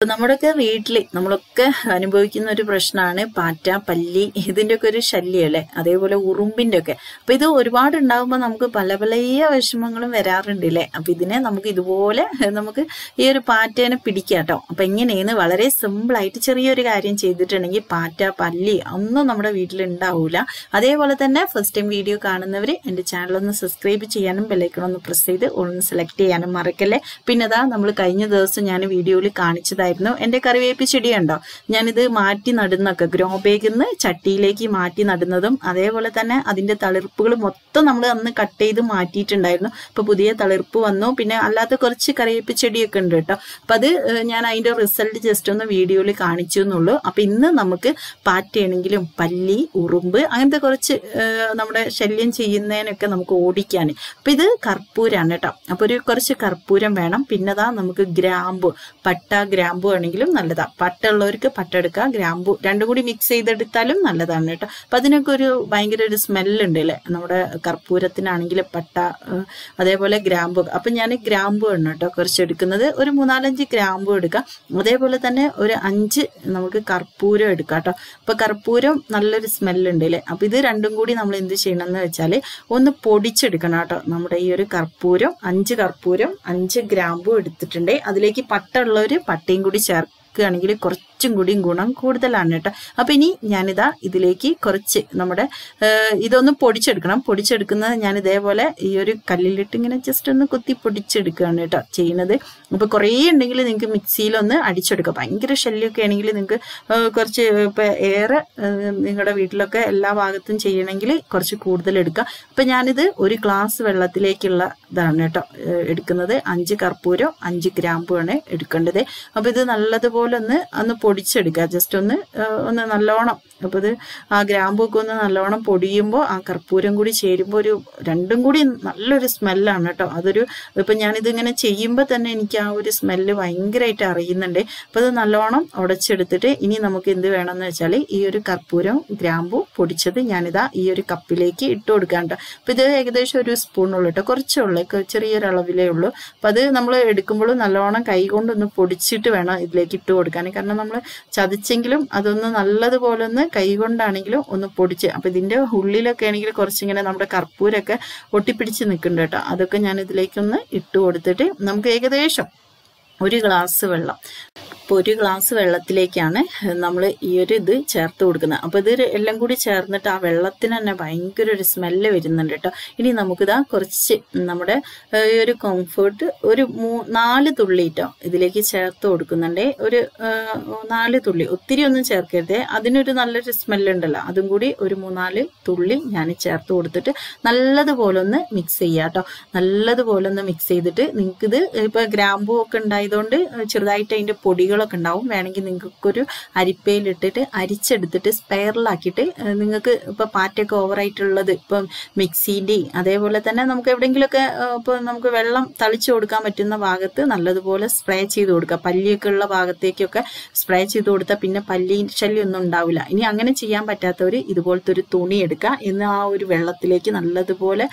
ഇപ്പൊ നമ്മുടെയൊക്കെ വീട്ടിൽ നമ്മളൊക്കെ അനുഭവിക്കുന്ന ഒരു പ്രശ്നമാണ് പാറ്റ പല്ലി ഇതിന്റെയൊക്കെ ഒരു ശല്യം അല്ലേ അതേപോലെ ഉറുമ്പിന്റെ ഒക്കെ അപ്പൊ ഇത് ഒരുപാട് ഉണ്ടാകുമ്പോൾ നമുക്ക് പല പല വിഷമങ്ങളും വരാറുണ്ട് അല്ലേ അപ്പൊ ഇതിനെ നമുക്ക് ഇതുപോലെ നമുക്ക് ഈ ഒരു പാറ്റേനെ പിടിക്കാം കേട്ടോ അപ്പൊ എങ്ങനെയെന്ന് വളരെ സിമ്പിൾ ആയിട്ട് ചെറിയൊരു കാര്യം ചെയ്തിട്ടുണ്ടെങ്കിൽ പാറ്റ പല്ലി ഒന്നും നമ്മുടെ വീട്ടിൽ ഉണ്ടാവൂല അതേപോലെ തന്നെ ഫസ്റ്റ് ടൈം വീഡിയോ കാണുന്നവര് എന്റെ ചാനൽ ഒന്ന് സബ്സ്ക്രൈബ് ചെയ്യാനും ബെല്ലൈക്കൺ ഒന്ന് പ്രസ് ചെയ്ത് ഒന്ന് സെലക്ട് ചെയ്യാനും മറക്കല്ലേ പിന്നെ അതാ നമ്മൾ കഴിഞ്ഞ ദിവസം ഞാൻ വീഡിയോയിൽ കാണിച്ചതായിരുന്നു എന്റെ കറിവേപ്പ് ചെടി ഉണ്ടോ ഞാനിത് മാറ്റി നടുന്നൊക്കെ ഗ്രോ ബാഗിൽ നിന്ന് ചട്ടിയിലേക്ക് മാറ്റി നടുന്നതും അതേപോലെ തന്നെ അതിന്റെ തളിർപ്പുകൾ മൊത്തം നമ്മൾ അന്ന് കട്ട് ചെയ്ത് മാറ്റിയിട്ടുണ്ടായിരുന്നു ഇപ്പൊ പുതിയ തളിർപ്പ് വന്നു പിന്നെ അല്ലാത്ത കുറച്ച് കറിവേപ്പ് ചെടിയൊക്കെ ഉണ്ട് കേട്ടോ അപ്പൊ അത് ഏഹ്, ഞാൻ അതിന്റെ റിസൾട്ട് ജസ്റ്റ് ഒന്ന് വീഡിയോയിൽ കാണിച്ചു എന്നുള്ളൂ അപ്പൊ ഇന്ന് നമുക്ക് പാറ്റയാണെങ്കിലും പല്ലി ഉറുമ്പ് അങ്ങനത്തെ കുറച്ച് ഏഹ്, നമ്മുടെ ശല്യം ചെയ്യുന്നതിനൊക്കെ നമുക്ക് ഓടിക്കാൻ അപ്പൊ ഇത് കർപ്പൂരാണ് കേട്ടോ അപ്പൊ ഒരു കുറച്ച് കർപ്പൂരം വേണം പിന്നെതാ നമുക്ക് ഗ്രാമ്പു പട്ട ഗ്രാമ്പു ആണെങ്കിലും നല്ലതാ പട്ട ഉള്ളവർക്ക് പട്ട എടുക്കുക ഗ്രാമ്പു രണ്ടും കൂടി മിക്സ് ചെയ്തെടുത്താലും നല്ലതാണ് കേട്ടോ അപ്പൊ അതിനൊക്കെ ഒരു ഭയങ്കര ഒരു സ്മെല്ലുണ്ട് അല്ലേ നമ്മുടെ കർപ്പൂരത്തിനാണെങ്കിൽ പട്ട ഏഹ്, അതേപോലെ ഗ്രാമ്പു അപ്പൊ ഞാൻ ഗ്രാമ്പു ആണ് കേട്ടോ കുറച്ച് എടുക്കുന്നത് ഒരു മൂന്നാലഞ്ച് ഗ്രാമ്പു എടുക്കാം അതേപോലെ തന്നെ ഒരു അഞ്ച് നമുക്ക് കർപ്പൂരം എടുക്കാം കേട്ടോ അപ്പൊ കർപ്പൂരം നല്ലൊരു സ്മെല്ലുണ്ട് അല്ലേ അപ്പൊ ഇത് രണ്ടും കൂടി നമ്മൾ എന്ത് ചെയ്യണം എന്ന് വെച്ചാൽ ഒന്ന് പൊടിച്ചെടുക്കണം കേട്ടോ നമ്മുടെ ഈ ഒരു കർപ്പൂരം അഞ്ച് കർപ്പൂരം അഞ്ച് ഗ്രാമ്പു എടുത്തിട്ടുണ്ട് അതിലേക്ക് പട്ട ഉള്ളവര് പട്ടയും കൂടി ചേർക്കുകയാണെങ്കിൽ കുറച്ചും കൂടിയും ഗുണം കൂടുതലാണ് കേട്ടോ അപ്പൊ ഇനി ഞാനിതാ ഇതിലേക്ക് കുറച്ച് നമ്മുടെ ഏഹ്, ഇതൊന്ന് പൊടിച്ചെടുക്കണം പൊടിച്ചെടുക്കുന്നത് ഞാൻ ഇതേപോലെ ഈ ഒരു കല്ലിലിട്ട് ഇങ്ങനെ ജസ്റ്റ് ഒന്ന് കുത്തി പൊടിച്ചെടുക്കുകയാണ് കേട്ടോ ചെയ്യുന്നത് അപ്പൊ കുറേ ഉണ്ടെങ്കിൽ നിങ്ങൾക്ക് മിക്സിയിലൊന്ന് അടിച്ചെടുക്കാം ഭയങ്കര ശല്യമൊക്കെ ആണെങ്കിൽ നിങ്ങൾക്ക് ഏഹ്, കുറച്ച് ഇപ്പൊ ഏറെ ഏഹ്, നിങ്ങളുടെ വീട്ടിലൊക്കെ എല്ലാ ഭാഗത്തും ചെയ്യണമെങ്കിൽ കുറച്ച് കൂടുതൽ എടുക്കാം അപ്പൊ ഞാനിത് ഒരു ഗ്ലാസ് വെള്ളത്തിലേക്കുള്ള ഇതാണ് കേട്ടോ ഏഹ്, എടുക്കുന്നത് അഞ്ച് കർപ്പൂരം അഞ്ച് ഗ്രാമ്പുമാണ് എടുക്കേണ്ടത് അപ്പൊ ഇത് നല്ലതുപോലെ ഒന്ന് ഒന്ന് പൊടിച്ചെടുക്കുക ജസ്റ്റ് ഒന്ന് ഏഹ്, ഒന്ന് നല്ലോണം അപ്പൊ ഇത് ആ ഗ്രാമ്പൊക്കെ ഒന്ന് നല്ലോണം പൊടിയുമ്പോൾ ആ കർപ്പൂരം കൂടി ചേരുമ്പോൾ ഒരു രണ്ടും കൂടി നല്ലൊരു സ്മെല്ലാണ് കേട്ടോ അതൊരു ഇപ്പൊ ഞാനിത് ഇങ്ങനെ ചെയ്യുമ്പോൾ തന്നെ എനിക്ക് ആ ഒരു സ്മെല്ല് ഭയങ്കരമായിട്ട് അറിയുന്നുണ്ട് അപ്പൊ അത് നല്ലോണം ഉടച്ചെടുത്തിട്ട് ഇനി നമുക്ക് എന്ത് വേണമെന്ന് വെച്ചാൽ ഈ ഒരു കർപ്പൂരം ഗ്രാമ്പു പൊടിച്ചത് ഞാനിതാ ഈ ഒരു കപ്പിലേക്ക് ഇട്ട് കൊടുക്കാണ്ട് അപ്പൊ ഇത് ഏകദേശം ഒരു സ്പൂണുള്ളൂ കേട്ടോ കുറച്ചേ ഉള്ളൂ ക- ചെറിയൊരു അളവിലേ ഉള്ളൂ അപ്പൊ അത് നമ്മൾ എടുക്കുമ്പോൾ നല്ലോണം കൈ കൊണ്ടൊന്ന് പൊടിച്ചിട്ട് വേണം ഇതിലേക്ക് ഇട്ട് കൊടുക്കാൻ കാരണം നമ്മൾ ചതിച്ചെങ്കിലും അതൊന്ന് നല്ലതുപോലെ ഒന്ന് കൈ കൊണ്ടാണെങ്കിലും ഒന്ന് പൊടിച്ച് അപ്പൊ ഇതിന്റെ ഉള്ളിലൊക്കെ ആണെങ്കിൽ കുറച്ചിങ്ങനെ നമ്മുടെ കർപ്പൂരൊക്കെ ഒട്ടിപ്പിടിച്ച് നിൽക്കുന്നുണ്ട് കേട്ടോ അതൊക്കെ ഞാൻ ഇതിലേക്കൊന്ന് ഇട്ട് കൊടുത്തിട്ട് നമുക്ക് ഏകദേശം ഒരു ഗ്ലാസ് വെള്ളം അപ്പോൾ ഒരു ഗ്ലാസ് വെള്ളത്തിലേക്കാണ് നമ്മൾ ഈ ഒരു ഇത് ചേർത്ത് കൊടുക്കുന്നത് അപ്പോൾ ഇത് എല്ലാം കൂടി ചേർന്നിട്ട് ആ വെള്ളത്തിന് തന്നെ ഭയങ്കര ഒരു സ്മെല്ല് വരുന്നുണ്ട് കേട്ടോ ഇനി നമുക്കിതാ കുറച്ച് നമ്മുടെ ഏഹ്, ഈ ഒരു കംഫേർട്ട് ഒരു മൂ നാല് തുള്ളി കേട്ടോ ഇതിലേക്ക് ചേർത്ത് കൊടുക്കുന്നുണ്ട് ഒരു ഏഹ്, നാല് തുള്ളി ഒത്തിരി ഒന്നും ചേർക്കരുത് അതിനൊരു നല്ലൊരു സ്മെല്ലുണ്ടല്ലോ അതും കൂടി ഒരു മൂന്നാല് തുള്ളി ഞാൻ ചേർത്ത് കൊടുത്തിട്ട് നല്ലതുപോലെ ഒന്ന് മിക്സ് ചെയ്യുക കേട്ടോ നല്ലതുപോലെ ഒന്ന് മിക്സ് ചെയ്തിട്ട് നിങ്ങൾക്കിത് ഇപ്പൊ ഗ്രാമ്പൂ ഒക്കെ ഉണ്ടായതുകൊണ്ട് ചെറുതായിട്ട് അതിന്റെ പൊടികളൊക്കെ ഉണ്ടാവും വേണമെങ്കിൽ നിങ്ങൾക്കൊരു അരിപ്പയിലിട്ടിട്ട് അരിച്ചെടുത്തിട്ട് സ്പെയറിലാക്കിയിട്ട് നിങ്ങൾക്ക് ഇപ്പൊ പാറ്റൊക്കെ ഓവറായിട്ടുള്ളത് ഇപ്പം മിക്സിന്റെ അതേപോലെ തന്നെ നമുക്ക് എവിടെയെങ്കിലുമൊക്കെ ഏഹ്, ഇപ്പൊ നമുക്ക് വെള്ളം തളിച്ചു കൊടുക്കാൻ പറ്റുന്ന ഭാഗത്ത് നല്ലതുപോലെ സ്പ്രേ ചെയ്ത് കൊടുക്കുക പല്ലിയൊക്കെ ഉള്ള ഭാഗത്തേക്കൊക്കെ സ്പ്രേ ചെയ്ത് കൊടുത്താൽ പിന്നെ പല്ലി ശല്യം ഒന്നും ഉണ്ടാവില്ല ഇനി അങ്ങനെ ചെയ്യാൻ പറ്റാത്തവർ ഇതുപോലത്തെ ഒരു തുണി എടുക്കുക എന്ന് ആ ഒരു വെള്ളത്തിലേക്ക് നല്ലതുപോലെ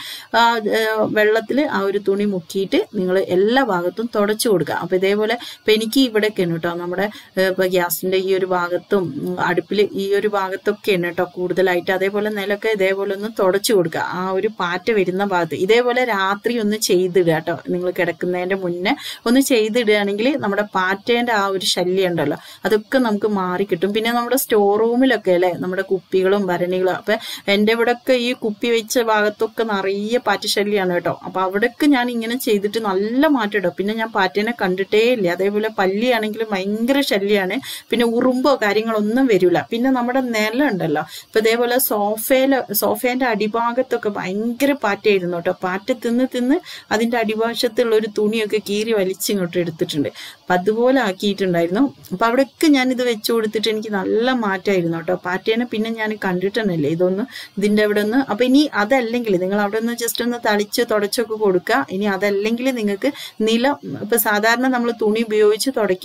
വെള്ളത്തിൽ ആ ഒരു തുണി മുക്കിയിട്ട് നിങ്ങൾ എല്ലാ ഭാഗത്തും തുടച്ചു കൊടുക്കുക അപ്പൊ ഇതേപോലെ ഇപ്പൊ എനിക്ക് ഇവിടെയൊക്കെയാണ് കേട്ടോ നമ്മുടെ ഏഹ്, ഇപ്പൊ ഗ്യാസിന്റെ ഈ ഒരു ഭാഗത്തും ഉം, അടുപ്പിൽ ഈ ഒരു ഭാഗത്തൊക്കെയാണ് കേട്ടോ കൂടുതലായിട്ട് അതേപോലെ നിലൊക്കെ ഇതേപോലെ ഒന്ന് തുടച്ചു കൊടുക്കുക ആ ഒരു പാറ്റ വരുന്ന ഭാഗത്ത് ഇതേപോലെ രാത്രി ഒന്ന് ചെയ്തിടുക കേട്ടോ നിങ്ങൾ കിടക്കുന്നതിന്റെ മുന്നേ ഒന്ന് ചെയ്തിടുകയാണെങ്കിൽ നമ്മുടെ പാറ്റേന്റെ ആ ഒരു ശല്യം ഉണ്ടല്ലോ അതൊക്കെ നമുക്ക് മാറി കിട്ടും പിന്നെ നമ്മുടെ സ്റ്റോർ റൂമിലൊക്കെ അല്ലേ നമ്മുടെ കുപ്പികളും ഭരണികളും അപ്പൊ എന്റെ ഇവിടെയൊക്കെ ഈ കുപ്പി വെച്ച ഭാഗത്തൊക്കെ നിറയെ പാറ്റ ശല്യമാണ് കേട്ടോ അപ്പൊ അവിടെയൊക്കെ ഞാൻ ഇങ്ങനെ ചെയ്തിട്ട് നല്ല മാറ്റം ഇടും പിന്നെ ഞാൻ പാറ്റേനെ കണ്ടിട്ടേ ഇല്ല അതേപോലെ പല്ലിയാണെങ്കിലും ഭയങ്കര ശല്യമാണ് പിന്നെ ഉറുമ്പോ കാര്യങ്ങളൊന്നും വരില്ല പിന്നെ നമ്മുടെ നിലം ഉണ്ടല്ലോ ഇപ്പൊ ഇതേപോലെ സോഫയില് സോഫേന്റെ അടിഭാഗത്തൊക്കെ ഭയങ്കര പാറ്റയായിരുന്നു കേട്ടോ പാറ്റ തിന്ന് തിന്ന് അതിന്റെ അടിഭാഷത്തുള്ള ഒരു തുണിയൊക്കെ കീറി വലിച്ചിങ്ങോട്ട് എടുത്തിട്ടുണ്ട് അപ്പൊ അതുപോലെ ആക്കിയിട്ടുണ്ടായിരുന്നു അപ്പൊ അവിടെയൊക്കെ ഞാൻ ഇത് വെച്ചു കൊടുത്തിട്ട് എനിക്ക് നല്ല മാറ്റമായിരുന്നു കേട്ടോ പാറ്റേനെ പിന്നെ ഞാൻ കണ്ടിട്ടുണ്ടല്ലേ ഇതൊന്ന് ഇതിന്റെ അവിടെ ഒന്ന് അപ്പൊ ഇനി അതല്ലെങ്കിൽ നിങ്ങൾ അവിടെ ഒന്ന് ജസ്റ്റ് ഒന്ന് തളിച്ച് തുടച്ചൊക്കെ കൊടുക്കുക ഇനി അതല്ലെങ്കിൽ നിങ്ങൾക്ക് നിലം ഇപ്പൊ സാധാരണ നമ്മൾ തുണി ഉപയോഗിച്ച് തുടയ്ക്കുമല്ലോ നമ്മുടെ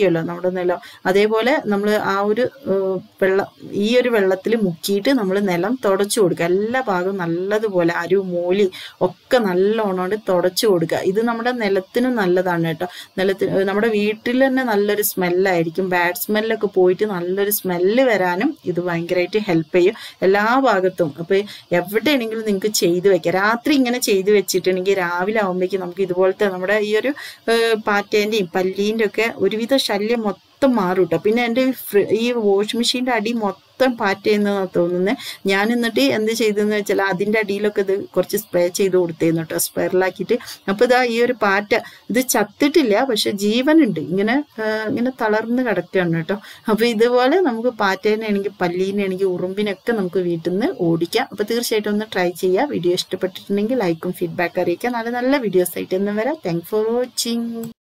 നമ്മുടെ നിലം അതേപോലെ നമ്മൾ ആ ഒരു ഏഹ്, വെള്ളം ഈ ഒരു വെള്ളത്തിൽ മുക്കിയിട്ട് നമ്മൾ നിലം തുടച്ചു കൊടുക്കുക എല്ലാ ഭാഗവും നല്ലതുപോലെ അരു മൂലി ഒക്കെ നല്ലോണം കൊണ്ട് തുടച്ചു കൊടുക്കുക ഇത് നമ്മുടെ നിലത്തിനും നല്ലതാണ് കേട്ടോ നിലത്തിന് ഏഹ്, നമ്മുടെ വീട്ടിൽ തന്നെ നല്ലൊരു സ്മെല്ലായിരിക്കും ബാഡ് സ്മെല്ലൊക്കെ പോയിട്ട് നല്ലൊരു സ്മെല്ല് വരാനും ഇത് ഭയങ്കരമായിട്ട് ഹെൽപ്പ് ചെയ്യും എല്ലാ ഭാഗത്തും അപ്പോൾ എവിടെയാണെങ്കിലും നിങ്ങൾക്ക് ചെയ്തു വെക്കാം രാത്രി ഇങ്ങനെ ചെയ്തു വെച്ചിട്ടുണ്ടെങ്കിൽ രാവിലെ ആകുമ്പോഴേക്കും നമുക്ക് ഇതുപോലത്തെ നമ്മുടെ ഈ ഒരു ഏഹ്, പാറ്റേന്റെയും പല്ലീൻ്റെ ഒക്കെ ഒരുവിധ ശല്യം മൊത്തം മാറും കേട്ടോ പിന്നെ എൻ്റെ ഈ ഫ്രി- ഈ വാഷ് മെഷീൻ്റെ അടി മൊത്തം പാറ്റയെന്നാണ് തോന്നുന്നത് ഞാൻ എന്നിട്ട് എന്ത് ചെയ്തെന്ന് വെച്ചാൽ അതിൻ്റെ അടിയിലൊക്കെ ഇത് കുറച്ച് സ്പ്രേ ചെയ്ത് കൊടുത്തേന്നു കേട്ടോ സ്പെയറിലാക്കിയിട്ട് അപ്പോൾ ഇതാ ഈ ഒരു പാറ്റ ഇത് ചത്തിട്ടില്ല പക്ഷെ ജീവനുണ്ട് ഇങ്ങനെ ആ, ഇങ്ങനെ തളർന്ന് കിടക്കുകയാണ് കേട്ടോ അപ്പോൾ ഇതുപോലെ നമുക്ക് പാറ്റേനാണെങ്കിൽ പല്ലീനാണെങ്കിൽ ഉറുമ്പിനൊക്കെ നമുക്ക് വീട്ടിൽ നിന്ന് ഓടിക്കാം അപ്പോൾ തീർച്ചയായിട്ടും ഒന്ന് ട്രൈ ചെയ്യുക വീഡിയോ ഇഷ്ടപ്പെട്ടിട്ടുണ്ടെങ്കിൽ ലൈക്കും ഫീഡ്ബാക്ക് അറിയിക്കുക നല്ല നല്ല വീഡിയോസ് ആയിട്ട് എന്ന് വരാം താങ്ക് ഫോർ വാച്ചിങ്